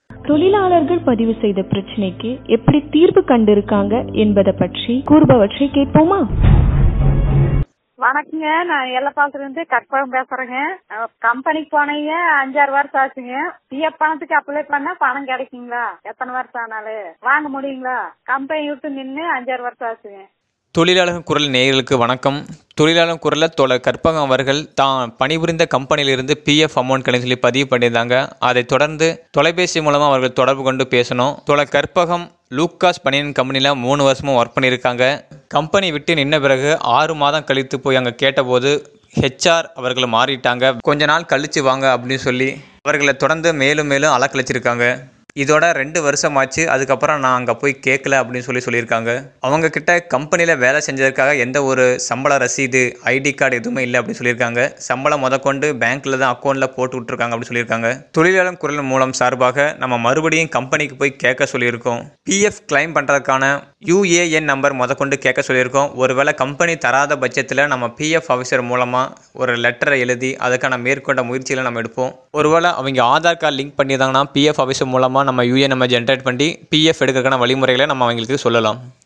தொழிலாளர்கள் பதிவு செய்த பிரச்சனைக்கு எப்படி தீர்வு கண்டிருக்காங்க என்பதை பற்றி கூறுபவற்றை கேட்போமா வணக்கங்க நான் எல்லப்பாலத்துல இருந்து கற்பகம் பேசுறேங்க அஹ் கம்பெனிக்கு போனீங்க அஞ்சாறு வருஷம் ஆச்சுங்க பிஎஃப் பணத்துக்கு அப்ளை பண்ணா பணம் கிடைக்குங்களா எத்தனை வருஷம் ஆனாலும் வாங்க முடியுங்களா கம்பெனி விட்டு நின்று அஞ்சாறு வருஷம் ஆச்சுங்க தொழிலாளர் குரல் நேயர்களுக்கு வணக்கம் தொழிலாளர் குரலில் தோழர் கற்பகம் அவர்கள் தான் பணிபுரிந்த கம்பெனியிலிருந்து பிஎஃப் அமௌண்ட் கிடைச்சு சொல்லி பதிவு பண்ணியிருந்தாங்க அதைத் தொடர்ந்து தொலைபேசி மூலமாக அவர்கள் தொடர்பு கொண்டு பேசணும் தோழர் கற்பகம் லூக்காஸ் பனியன் கம்பெனியில் மூணு வருஷமும் ஒர்க் பண்ணியிருக்காங்க கம்பெனி விட்டு நின்ன பிறகு ஆறு மாதம் கழித்து போய் அங்கே கேட்டபோது ஹெச்ஆர் அவர்கள் மாறிட்டாங்க கொஞ்ச நாள் கழிச்சு வாங்க அப்படின்னு சொல்லி அவர்களை தொடர்ந்து மேலும் மேலும் அலக்கழிச்சிருக்காங்க இதோட ரெண்டு வருஷம் ஆச்சு அதுக்கப்புறம் நான் அங்கே போய் கேட்கல அப்படின்னு சொல்லி சொல்லியிருக்காங்க அவங்க கிட்ட கம்பெனியில் வேலை செஞ்சதுக்காக எந்த ஒரு சம்பள ரசீது ஐடி கார்டு எதுவுமே இல்லை அப்படின்னு சொல்லியிருக்காங்க சம்பளம் முதற்கொண்டு பேங்க்கில் தான் அக்கௌண்ட்டில் போட்டு விட்ருக்காங்க அப்படின்னு சொல்லியிருக்காங்க தொழிலாளர் குரல் மூலம் சார்பாக நம்ம மறுபடியும் கம்பெனிக்கு போய் கேட்க சொல்லியிருக்கோம் பிஎஃப் கிளைம் பண்ணுறதுக்கான யூஏஎன் நம்பர் முதற்கொண்டு கேட்க சொல்லியிருக்கோம் ஒருவேளை கம்பெனி தராத பட்சத்தில் நம்ம பிஎஃப் ஆஃபீஸர் மூலமாக ஒரு லெட்டரை எழுதி அதுக்கான மேற்கொண்ட முயற்சிகளை நம்ம எடுப்போம் ஒருவேளை அவங்க ஆதார் கார்டு லிங்க் பண்ணியிருந்தாங்கன்னா பிஎஃப் ஆஃபீஸர் மூலமாக நம்ம யூஏ நம்ம ஜென்ரேட் பண்ணி பிஎஃப் எடுக்கிறதுக்கான வழிமுறைகளை நம்ம அவங்களுக்கு சொல்லலாம்